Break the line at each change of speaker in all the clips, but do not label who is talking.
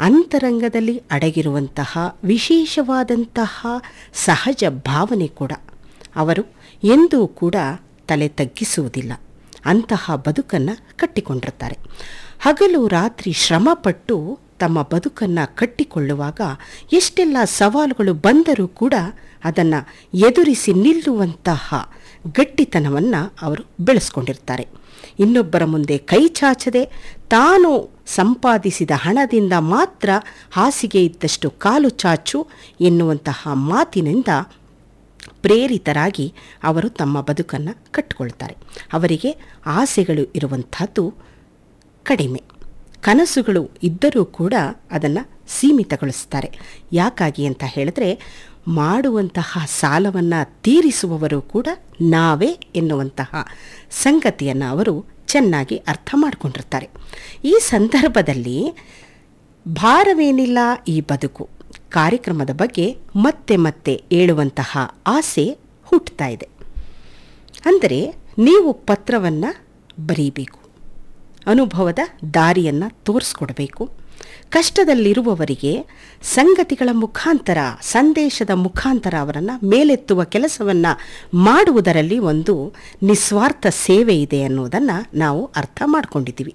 ಅಂತರಂಗದಲ್ಲಿ ಅಡಗಿರುವಂತಹ ವಿಶೇಷವಾದಂತಹ ಸಹಜ ಭಾವನೆ ಕೂಡ ಅವರು ಎಂದೂ ಕೂಡ ತಲೆ ತಗ್ಗಿಸುವುದಿಲ್ಲ ಅಂತಹ ಬದುಕನ್ನು ಕಟ್ಟಿಕೊಂಡಿರ್ತಾರೆ ಹಗಲು ರಾತ್ರಿ ಶ್ರಮಪಟ್ಟು ತಮ್ಮ ಬದುಕನ್ನು ಕಟ್ಟಿಕೊಳ್ಳುವಾಗ ಎಷ್ಟೆಲ್ಲ ಸವಾಲುಗಳು ಬಂದರೂ ಕೂಡ ಅದನ್ನು ಎದುರಿಸಿ ನಿಲ್ಲುವಂತಹ ಗಟ್ಟಿತನವನ್ನು ಅವರು ಬೆಳೆಸ್ಕೊಂಡಿರ್ತಾರೆ ಇನ್ನೊಬ್ಬರ ಮುಂದೆ ಕೈ ಚಾಚದೆ ತಾನು ಸಂಪಾದಿಸಿದ ಹಣದಿಂದ ಮಾತ್ರ ಹಾಸಿಗೆ ಇದ್ದಷ್ಟು ಕಾಲು ಚಾಚು ಎನ್ನುವಂತಹ ಮಾತಿನಿಂದ ಪ್ರೇರಿತರಾಗಿ ಅವರು ತಮ್ಮ ಬದುಕನ್ನು ಕಟ್ಟಿಕೊಳ್ತಾರೆ ಅವರಿಗೆ ಆಸೆಗಳು ಇರುವಂಥದ್ದು ಕಡಿಮೆ ಕನಸುಗಳು ಇದ್ದರೂ ಕೂಡ ಅದನ್ನು ಸೀಮಿತಗೊಳಿಸ್ತಾರೆ ಯಾಕಾಗಿ ಅಂತ ಹೇಳಿದ್ರೆ ಮಾಡುವಂತಹ ಸಾಲವನ್ನು ತೀರಿಸುವವರು ಕೂಡ ನಾವೇ ಎನ್ನುವಂತಹ ಸಂಗತಿಯನ್ನು ಅವರು ಚೆನ್ನಾಗಿ ಅರ್ಥ ಮಾಡಿಕೊಂಡಿರ್ತಾರೆ ಈ ಸಂದರ್ಭದಲ್ಲಿ ಭಾರವೇನಿಲ್ಲ ಈ ಬದುಕು ಕಾರ್ಯಕ್ರಮದ ಬಗ್ಗೆ ಮತ್ತೆ ಮತ್ತೆ ಹೇಳುವಂತಹ ಆಸೆ ಹುಟ್ಟುತ್ತಾ ಇದೆ ಅಂದರೆ ನೀವು ಪತ್ರವನ್ನು ಬರೀಬೇಕು ಅನುಭವದ ದಾರಿಯನ್ನು ತೋರಿಸ್ಕೊಡ್ಬೇಕು ಕಷ್ಟದಲ್ಲಿರುವವರಿಗೆ ಸಂಗತಿಗಳ ಮುಖಾಂತರ ಸಂದೇಶದ ಮುಖಾಂತರ ಅವರನ್ನು ಮೇಲೆತ್ತುವ ಕೆಲಸವನ್ನು ಮಾಡುವುದರಲ್ಲಿ ಒಂದು ನಿಸ್ವಾರ್ಥ ಸೇವೆ ಇದೆ ಅನ್ನೋದನ್ನು ನಾವು ಅರ್ಥ ಮಾಡ್ಕೊಂಡಿದ್ದೀವಿ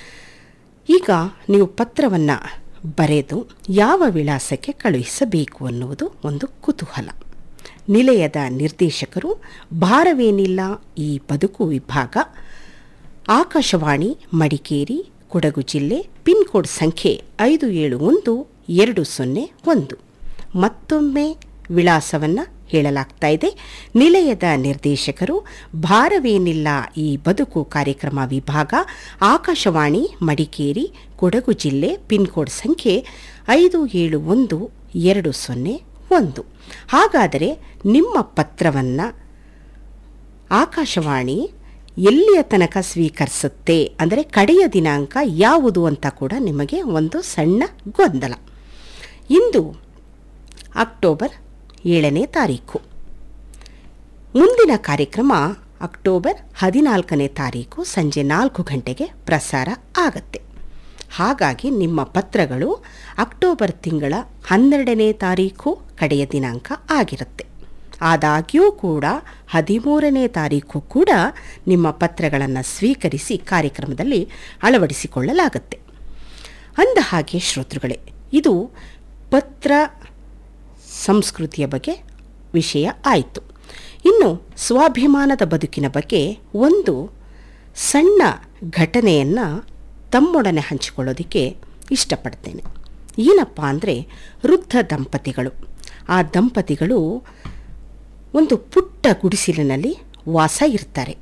ಈಗ ನೀವು ಪತ್ರವನ್ನು ಬರೆದು ಯಾವ ವಿಳಾಸಕ್ಕೆ ಕಳುಹಿಸಬೇಕು ಅನ್ನುವುದು ಒಂದು ಕುತೂಹಲ ನಿಲಯದ ನಿರ್ದೇಶಕರು ಭಾರವೇನಿಲ್ಲ ಈ ಬದುಕು ವಿಭಾಗ ಆಕಾಶವಾಣಿ ಮಡಿಕೇರಿ ಕೊಡಗು ಜಿಲ್ಲೆ ಪಿನ್ ಕೋಡ್ ಸಂಖ್ಯೆ ಐದು ಏಳು ಒಂದು ಎರಡು ಸೊನ್ನೆ ಒಂದು ಮತ್ತೊಮ್ಮೆ ವಿಳಾಸವನ್ನು ಹೇಳಲಾಗ್ತಾ ಇದೆ ನಿಲಯದ ನಿರ್ದೇಶಕರು ಭಾರವೇನಿಲ್ಲ ಈ ಬದುಕು ಕಾರ್ಯಕ್ರಮ ವಿಭಾಗ ಆಕಾಶವಾಣಿ ಮಡಿಕೇರಿ ಕೊಡಗು ಜಿಲ್ಲೆ ಪಿನ್ ಕೋಡ್ ಸಂಖ್ಯೆ ಐದು ಏಳು ಒಂದು ಎರಡು ಸೊನ್ನೆ ಒಂದು ಹಾಗಾದರೆ ನಿಮ್ಮ ಪತ್ರವನ್ನು ಆಕಾಶವಾಣಿ ಎಲ್ಲಿಯ ತನಕ ಸ್ವೀಕರಿಸುತ್ತೆ ಅಂದರೆ ಕಡೆಯ ದಿನಾಂಕ ಯಾವುದು ಅಂತ ಕೂಡ ನಿಮಗೆ ಒಂದು ಸಣ್ಣ ಗೊಂದಲ ಇಂದು ಅಕ್ಟೋಬರ್ ಏಳನೇ ತಾರೀಕು ಮುಂದಿನ ಕಾರ್ಯಕ್ರಮ ಅಕ್ಟೋಬರ್ ಹದಿನಾಲ್ಕನೇ ತಾರೀಕು ಸಂಜೆ ನಾಲ್ಕು ಗಂಟೆಗೆ ಪ್ರಸಾರ ಆಗತ್ತೆ ಹಾಗಾಗಿ ನಿಮ್ಮ ಪತ್ರಗಳು ಅಕ್ಟೋಬರ್ ತಿಂಗಳ ಹನ್ನೆರಡನೇ ತಾರೀಕು ಕಡೆಯ ದಿನಾಂಕ ಆಗಿರುತ್ತೆ ಆದಾಗ್ಯೂ ಕೂಡ ಹದಿಮೂರನೇ ತಾರೀಕು ಕೂಡ ನಿಮ್ಮ ಪತ್ರಗಳನ್ನು ಸ್ವೀಕರಿಸಿ ಕಾರ್ಯಕ್ರಮದಲ್ಲಿ ಅಳವಡಿಸಿಕೊಳ್ಳಲಾಗುತ್ತೆ ಅಂದ ಹಾಗೆ ಶ್ರೋತೃಗಳೇ ಇದು ಪತ್ರ ಸಂಸ್ಕೃತಿಯ ಬಗ್ಗೆ ವಿಷಯ ಆಯಿತು ಇನ್ನು ಸ್ವಾಭಿಮಾನದ ಬದುಕಿನ ಬಗ್ಗೆ ಒಂದು ಸಣ್ಣ ಘಟನೆಯನ್ನು ತಮ್ಮೊಡನೆ ಹಂಚಿಕೊಳ್ಳೋದಕ್ಕೆ ಇಷ್ಟಪಡ್ತೇನೆ ಏನಪ್ಪ ಅಂದರೆ ವೃದ್ಧ ದಂಪತಿಗಳು ಆ ದಂಪತಿಗಳು ಒಂದು ಪುಟ್ಟ ಗುಡಿಸಿಲಿನಲ್ಲಿ ವಾಸ ಇರ್ತಾರೆ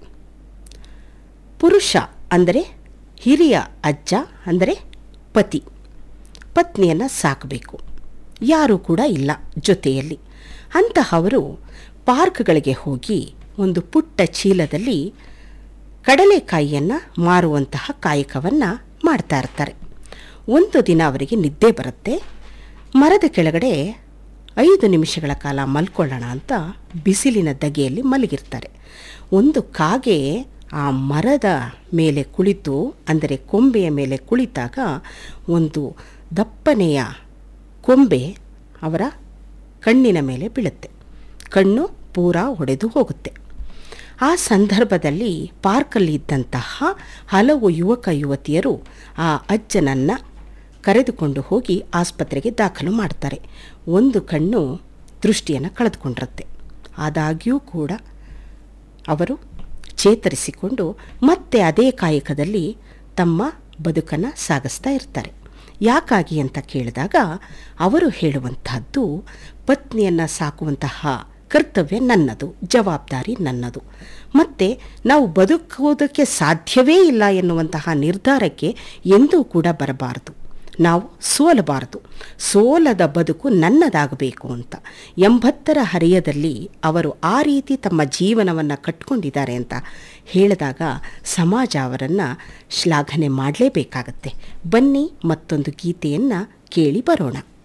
ಪುರುಷ ಅಂದರೆ ಹಿರಿಯ ಅಜ್ಜ ಅಂದರೆ ಪತಿ ಪತ್ನಿಯನ್ನು ಸಾಕಬೇಕು ಯಾರೂ ಕೂಡ ಇಲ್ಲ ಜೊತೆಯಲ್ಲಿ ಅಂತಹವರು ಪಾರ್ಕ್ಗಳಿಗೆ ಹೋಗಿ ಒಂದು ಪುಟ್ಟ ಚೀಲದಲ್ಲಿ ಕಡಲೆಕಾಯಿಯನ್ನು ಮಾರುವಂತಹ ಕಾಯಕವನ್ನು ಮಾಡ್ತಾ ಇರ್ತಾರೆ ಒಂದು ದಿನ ಅವರಿಗೆ ನಿದ್ದೆ ಬರುತ್ತೆ ಮರದ ಕೆಳಗಡೆ ಐದು ನಿಮಿಷಗಳ ಕಾಲ ಮಲ್ಕೊಳ್ಳೋಣ ಅಂತ ಬಿಸಿಲಿನ ದಗೆಯಲ್ಲಿ ಮಲಗಿರ್ತಾರೆ ಒಂದು ಕಾಗೆ ಆ ಮರದ ಮೇಲೆ ಕುಳಿತು ಅಂದರೆ ಕೊಂಬೆಯ ಮೇಲೆ ಕುಳಿತಾಗ ಒಂದು ದಪ್ಪನೆಯ ಕೊಂಬೆ ಅವರ ಕಣ್ಣಿನ ಮೇಲೆ ಬೀಳುತ್ತೆ ಕಣ್ಣು ಪೂರಾ ಒಡೆದು ಹೋಗುತ್ತೆ ಆ ಸಂದರ್ಭದಲ್ಲಿ ಪಾರ್ಕಲ್ಲಿ ಇದ್ದಂತಹ ಹಲವು ಯುವಕ ಯುವತಿಯರು ಆ ಅಜ್ಜನನ್ನು ಕರೆದುಕೊಂಡು ಹೋಗಿ ಆಸ್ಪತ್ರೆಗೆ ದಾಖಲು ಮಾಡ್ತಾರೆ ಒಂದು ಕಣ್ಣು ದೃಷ್ಟಿಯನ್ನು ಕಳೆದುಕೊಂಡಿರುತ್ತೆ ಆದಾಗ್ಯೂ ಕೂಡ ಅವರು ಚೇತರಿಸಿಕೊಂಡು ಮತ್ತೆ ಅದೇ ಕಾಯಕದಲ್ಲಿ ತಮ್ಮ ಬದುಕನ್ನು ಸಾಗಿಸ್ತಾ ಇರ್ತಾರೆ ಯಾಕಾಗಿ ಅಂತ ಕೇಳಿದಾಗ ಅವರು ಹೇಳುವಂತಹದ್ದು ಪತ್ನಿಯನ್ನು ಸಾಕುವಂತಹ ಕರ್ತವ್ಯ ನನ್ನದು ಜವಾಬ್ದಾರಿ ನನ್ನದು ಮತ್ತು ನಾವು ಬದುಕುವುದಕ್ಕೆ ಸಾಧ್ಯವೇ ಇಲ್ಲ ಎನ್ನುವಂತಹ ನಿರ್ಧಾರಕ್ಕೆ ಎಂದೂ ಕೂಡ ಬರಬಾರದು ನಾವು ಸೋಲಬಾರದು ಸೋಲದ ಬದುಕು ನನ್ನದಾಗಬೇಕು ಅಂತ ಎಂಬತ್ತರ ಹರೆಯದಲ್ಲಿ ಅವರು ಆ ರೀತಿ ತಮ್ಮ ಜೀವನವನ್ನು ಕಟ್ಕೊಂಡಿದ್ದಾರೆ ಅಂತ ಹೇಳಿದಾಗ ಸಮಾಜ ಅವರನ್ನು ಶ್ಲಾಘನೆ ಮಾಡಲೇಬೇಕಾಗತ್ತೆ ಬನ್ನಿ ಮತ್ತೊಂದು ಗೀತೆಯನ್ನು ಕೇಳಿ ಬರೋಣ